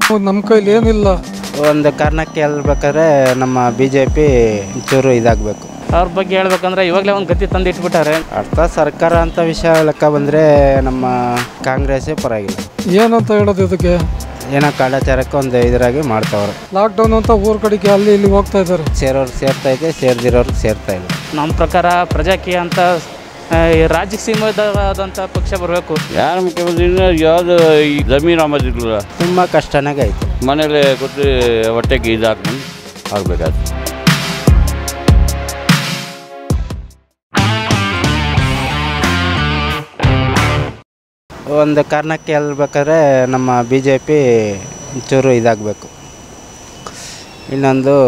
ನಮ್ಮ ಕೈಲಿ ಏನಿಲ್ಲ ಒಂದು ಕಾರಣಕ್ಕೆ ಹೇಳ್ಬೇಕಾದ್ರೆ ನಮ್ಮ ಬಿ ಜೆ ಪಿ ಚೂರು ಇದಾಗಬೇಕು ಅವ್ರ ಬಗ್ಗೆ ಹೇಳ್ಬೇಕಂದ್ರೆ ಇವಾಗಲೇ ಒಂದು ಗತಿ ತಂದು ಇಟ್ಬಿಟ್ಟಾರೆ ಅರ್ಥ ಸರ್ಕಾರ ಅಂತ ವಿಷಯ ಲೆಕ್ಕ ಬಂದರೆ ನಮ್ಮ ಕಾಂಗ್ರೆಸ್ಸೇ ಪರವಾಗಿಲ್ಲ ಏನಂತ ಹೇಳೋದು ಇದಕ್ಕೆ ಏನೋ ಕಾಟಾಚಾರಕ್ಕೆ ಒಂದು ಇದರಾಗಿ ಮಾಡ್ತಾವ್ರೆ ಲಾಕ್ಡೌನ್ ಅಂತ ಊರ ಕಡೆಗೆ ಅಲ್ಲಿ ಇಲ್ಲಿ ಹೋಗ್ತಾ ಇದ್ದಾರೆ ಸೇರೋರ್ಗೆ ಸೇರ್ತೈತೆ ಸೇರ್ದಿರೋರ್ಗೆ ಸೇರ್ತಾ ಇಲ್ಲ ನಮ್ಮ ಪ್ರಕಾರ ಪ್ರಜಾಕೀಯ ಅಂತ ಆ, ಈ ರಾಜ್ಯಕ್ಕೆ ಸೀಮಿತವಾದಂಥ ಪಕ್ಷ ಬರಬೇಕು ಯಾರು ಮುಖ್ಯಮಂತ್ರಿ ಯಾವುದು ಈ ಜಮೀನು ಆಮದಿಲ್ಲ ತುಂಬ ಕಷ್ಟನಾಗ ಐತೆ ಮನೇಲಿ ಕೂತು ಹೊಟ್ಟೆಗೆ ಇದು ಹಾಕ್ಕೊಂಡು ಆಗ್ಬೇಕಾದ್ರೆ ಒಂದು ಕಾರಣಕ್ಕೆ ಹೇಳ್ಬೇಕಾದ್ರೆ ನಮ್ಮ ಬಿ ಜೆ ಪಿ ಚೂರು ಇದಾಗಬೇಕು ಇನ್ನೊಂದು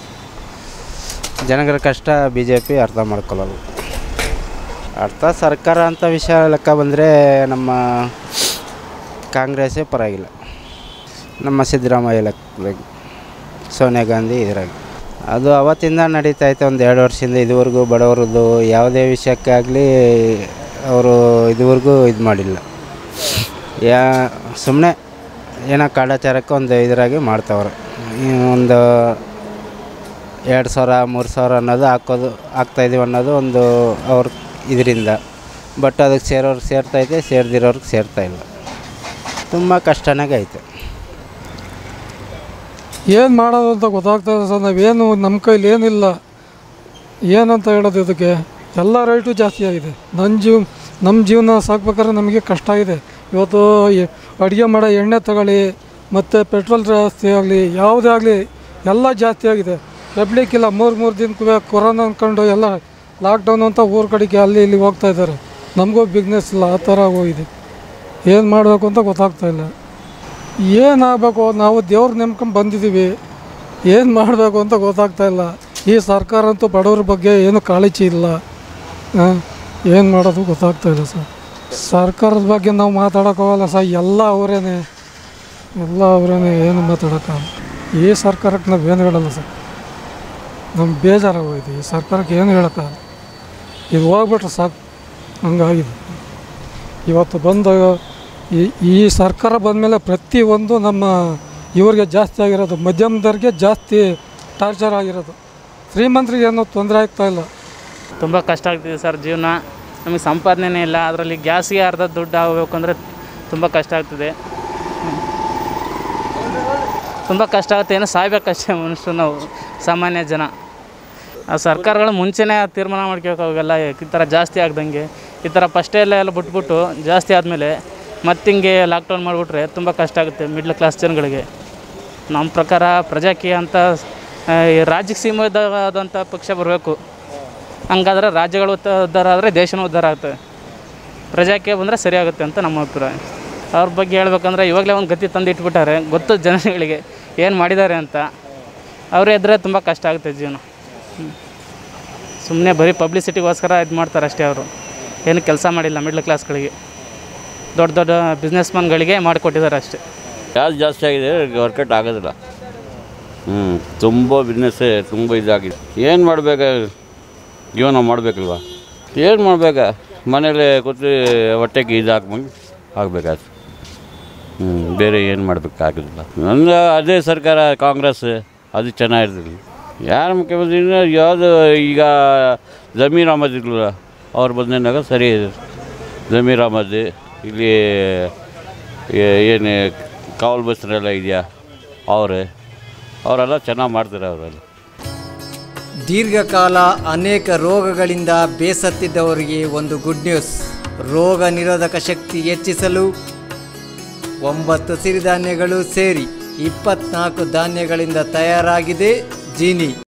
ಜನಗಳ ಕಷ್ಟ ಬಿ ಜೆ ಪಿ ಅರ್ಥ ಮಾಡ್ಕೊಳ್ಳಲ್ಲ ಅರ್ಥ ಸರ್ಕಾರ ಅಂತ ವಿಷಯ ಲೆಕ್ಕ ಬಂದರೆ ನಮ್ಮ ಕಾಂಗ್ರೆಸ್ಸೇ ಪರವಾಗಿಲ್ಲ ನಮ್ಮ ಸಿದ್ದರಾಮಯ್ಯ ಲೆಕ್ಕದಾಗಿ ಸೋನಿಯಾ ಗಾಂಧಿ ಇದರಾಗಿ ಅದು ಅವತ್ತಿಂದ ನಡೀತಾ ಐತೆ ಒಂದು ಎರಡು ವರ್ಷದಿಂದ ಇದುವರೆಗೂ ಬಡವರದ್ದು ಯಾವುದೇ ವಿಷಯಕ್ಕಾಗಲಿ ಅವರು ಇದುವರೆಗೂ ಇದು ಮಾಡಿಲ್ಲ ಯಾ ಸುಮ್ಮನೆ ಏನೋ ಕಾಟಾಚಾರಕ್ಕೆ ಒಂದು ಇದರಾಗಿ ಮಾಡ್ತಾವ್ರೆ ಈ ಒಂದು ಎರಡು ಸಾವಿರ ಮೂರು ಸಾವಿರ ಅನ್ನೋದು ಹಾಕೋದು ಹಾಕ್ತಾಯಿದ್ದೀವಿ ಅನ್ನೋದು ಒಂದು ಅವ್ರ ಇದರಿಂದ ಬಟ್ ಅದಕ್ಕೆ ಸೇರೋರ್ಗೆ ಸೇರ್ತೈತೆ ಸೇರ್ದಿರೋರ್ಗೆ ಸೇರ್ತಾ ಇಲ್ಲ ತುಂಬ ಕಷ್ಟನಾಗ ಐತೆ ಏನು ಮಾಡೋದು ಅಂತ ಗೊತ್ತಾಗ್ತಾ ಇದೆ ಸರ್ ನಾವೇನು ನಮ್ಮ ಕೈಲಿ ಏನಿಲ್ಲ ಏನಂತ ಹೇಳೋದು ಇದಕ್ಕೆ ಎಲ್ಲ ರೇಟು ಜಾಸ್ತಿ ಆಗಿದೆ ನನ್ನ ಜೀವ ನಮ್ಮ ಜೀವನ ಸಾಕ್ಬೇಕಾದ್ರೆ ನಮಗೆ ಕಷ್ಟ ಇದೆ ಇವತ್ತು ಅಡುಗೆ ಮಾಡೋ ಎಣ್ಣೆ ತಗೊಳ್ಳಿ ಮತ್ತು ಪೆಟ್ರೋಲ್ ಜಾಸ್ತಿ ಆಗಲಿ ಯಾವುದೇ ಆಗಲಿ ಎಲ್ಲ ಜಾಸ್ತಿ ಆಗಿದೆ ಕೆಬ್ಲಿಕ್ಕಿಲ್ಲ ಮೂರು ಮೂರು ದಿನಕ್ಕೂ ಕೊರೋನಾ ಅಂದ್ಕೊಂಡು ಎಲ್ಲ ಲಾಕ್ಡೌನ್ ಅಂತ ಊರ ಕಡೆಗೆ ಅಲ್ಲಿ ಇಲ್ಲಿ ಹೋಗ್ತಾ ಇದ್ದಾರೆ ನಮಗೂ ಬಿಸ್ನೆಸ್ ಇಲ್ಲ ಆ ಥರ ಹೋಗಿದೆ ಏನು ಮಾಡಬೇಕು ಅಂತ ಗೊತ್ತಾಗ್ತಾ ಇಲ್ಲ ಏನಾಗಬೇಕು ನಾವು ದೇವ್ರ ನೆಮ್ಕೊಂಡು ಬಂದಿದ್ದೀವಿ ಏನು ಮಾಡಬೇಕು ಅಂತ ಗೊತ್ತಾಗ್ತಾ ಇಲ್ಲ ಈ ಸರ್ಕಾರ ಅಂತೂ ಬಡವ್ರ ಬಗ್ಗೆ ಏನು ಕಾಳಜಿ ಇಲ್ಲ ಏನು ಮಾಡೋದು ಗೊತ್ತಾಗ್ತಾ ಇಲ್ಲ ಸರ್ ಸರ್ಕಾರದ ಬಗ್ಗೆ ನಾವು ಮಾತಾಡೋಕ್ಕಾಗಲ್ಲ ಸರ್ ಎಲ್ಲ ಅವರೇನೆ ಎಲ್ಲ ಅವರೇನೆ ಏನು ಮಾತಾಡೋಕ್ಕಾಗಲ್ಲ ಈ ಸರ್ಕಾರಕ್ಕೆ ನಾವು ಏನು ಹೇಳಲ್ಲ ಸರ್ ನಮ್ಗೆ ಬೇಜಾರಾಗೋಯ್ತು ಈ ಸರ್ಕಾರಕ್ಕೆ ಏನು ಹೇಳೋಕ್ಕಾಗಲ್ಲ ಇದು ಹೋಗ್ಬಿಟ್ರೆ ಸಾಕು ಹಂಗಾಗಿದೆ ಇವತ್ತು ಬಂದ ಈ ಈ ಸರ್ಕಾರ ಬಂದಮೇಲೆ ಪ್ರತಿಯೊಂದು ನಮ್ಮ ಇವ್ರಿಗೆ ಜಾಸ್ತಿ ಆಗಿರೋದು ಮಧ್ಯಮದವ್ರಿಗೆ ಜಾಸ್ತಿ ಟಾರ್ಚರ್ ಆಗಿರೋದು ಶ್ರೀಮಂತರಿಗೆ ಏನೂ ತೊಂದರೆ ಆಗ್ತಾ ಇಲ್ಲ ತುಂಬ ಕಷ್ಟ ಆಗ್ತಿದೆ ಸರ್ ಜೀವನ ನಮಗೆ ಸಂಪಾದನೆ ಇಲ್ಲ ಅದರಲ್ಲಿ ಗ್ಯಾಸ್ಗೆ ಅರ್ಧ ದುಡ್ಡು ಆಗಬೇಕು ಅಂದರೆ ತುಂಬ ಕಷ್ಟ ಆಗ್ತಿದೆ ತುಂಬ ಕಷ್ಟ ಆಗುತ್ತೆ ಏನೋ ಸಾಯ್ಬೇಕಷ್ಟೇ ಮನುಷ್ಯರು ನಾವು ಸಾಮಾನ್ಯ ಜನ ಆ ಸರ್ಕಾರಗಳು ಮುಂಚೆನೇ ತೀರ್ಮಾನ ಮಾಡ್ಕೋಬೇಕು ಅವೆಲ್ಲ ಈ ಥರ ಜಾಸ್ತಿ ಆಗ್ದಂಗೆ ಈ ಥರ ಫಸ್ಟೇ ಎಲ್ಲ ಎಲ್ಲ ಬಿಟ್ಬಿಟ್ಟು ಜಾಸ್ತಿ ಆದಮೇಲೆ ಮತ್ತಿಂಗೆ ಲಾಕ್ಡೌನ್ ಮಾಡಿಬಿಟ್ರೆ ತುಂಬ ಕಷ್ಟ ಆಗುತ್ತೆ ಮಿಡ್ಲ್ ಕ್ಲಾಸ್ ಜನಗಳಿಗೆ ನಮ್ಮ ಪ್ರಕಾರ ಪ್ರಜಾಕೀಯ ಅಂತ ಆ, ಈ ರಾಜ್ಯಕ್ಕೆ ಸೀಮಿತವಾದಂಥ ಪಕ್ಷ ಬರಬೇಕು ಹಂಗಾದ್ರೆ ರಾಜ್ಯಗಳು ಉತ್ತ- ಉದ್ಧಾರ ಆದರೆ ದೇಶನೂ ಉದ್ಧಾರ ಆಗ್ತದೆ ಪ್ರಜಾಕೀಯ ಬಂದರೆ ಸರಿಯಾಗುತ್ತೆ ಅಂತ ನಮ್ಮ ಅಭಿಪ್ರಾಯ ಅವ್ರ ಬಗ್ಗೆ ಹೇಳ್ಬೇಕಂದ್ರೆ ಇವಾಗಲೇ ಒಂದು ಗತಿ ತಂದು ಇಟ್ಬಿಟ್ಟಾರೆ ಗೊತ್ತು ಜನಗಳಿಗೆ ಏನು ಮಾಡಿದ್ದಾರೆ ಅಂತ ಅವರೇ ಇದ್ದರೆ ತುಂಬ ಕಷ್ಟ ಆಗುತ್ತೆ ಜೀವನ ಸುಮ್ಮನೆ ಬರೀ ಪಬ್ಲಿಸಿಟಿಗೋಸ್ಕರ ಇದು ಮಾಡ್ತಾರೆ ಅಷ್ಟೇ ಅವರು ಏನು ಕೆಲಸ ಮಾಡಿಲ್ಲ ಮಿಡ್ಲ್ ಕ್ಲಾಸ್ಗಳಿಗೆ ದೊಡ್ಡ ದೊಡ್ಡ ಬಿಸ್ನೆಸ್ ಮ್ಯಾನ್ಗಳಿಗೆ ಮಾಡಿಕೊಟ್ಟಿದ್ದಾರೆ ಅಷ್ಟೇ ಗ್ಯಾಸ್ ಜಾಸ್ತಿ ಆಗಿದೆ ವರ್ಕೌಟ್ ಆಗೋದಿಲ್ಲ ಹ್ಞೂ ತುಂಬ ಬಿಸ್ನೆಸ್ಸೇ ತುಂಬ ಇದಾಗಿದೆ ಏನು ಮಾಡಬೇಕ ಜೀವನ ಮಾಡಬೇಕಲ್ವ ಏನು ಮಾಡಬೇಕ ಮನೇಲಿ ಕೂತು ಹೊಟ್ಟೆಗೆ ಇದು ಹಾಕ್ಬಂದು ಆಗ್ಬೇಕಾಯ್ತು ಹ್ಞೂ ಬೇರೆ ಏನು ಮಾಡಬೇಕಾಗಿಲ್ಲ ನನ್ನ ಅದೇ ಸರ್ಕಾರ ಕಾಂಗ್ರೆಸ್ ಅದು ಚೆನ್ನಾಗಿರ್ತಿಲ್ಲ ಯಾರು ಮುಖ್ಯಮಂತ್ರಿ ಯಾವುದು ಈಗ ಜಮೀರ್ ಅಹಮದ್ ಇರಲಿಲ್ಲ ಅವ್ರು ಬಂದಾಗ ಸರಿ ಇದೆ ಜಮೀರ್ ಅಹಮದ್ ಇಲ್ಲಿ ಏ- ಏನು ಕಾವಲು ಬಸ್ರೆಲ್ಲ ಇದೆಯಾ ಅವರೇ ಅವರೆಲ್ಲ ಚೆನ್ನಾಗಿ ಮಾಡ್ತಾರೆ ಅವರೆಲ್ಲ ದೀರ್ಘಕಾಲ ಅನೇಕ ರೋಗಗಳಿಂದ ಬೇಸತ್ತಿದ್ದವರಿಗೆ ಒಂದು ಗುಡ್ ನ್ಯೂಸ್ ರೋಗ ನಿರೋಧಕ ಶಕ್ತಿ ಹೆಚ್ಚಿಸಲು ಒಂಬತ್ತು ಸಿರಿಧಾನ್ಯಗಳು ಸೇರಿ ಇಪ್ಪತ್ನಾಲ್ಕು ಧಾನ್ಯಗಳಿಂದ ತಯಾರಾಗಿದೆ ಜೀನಿ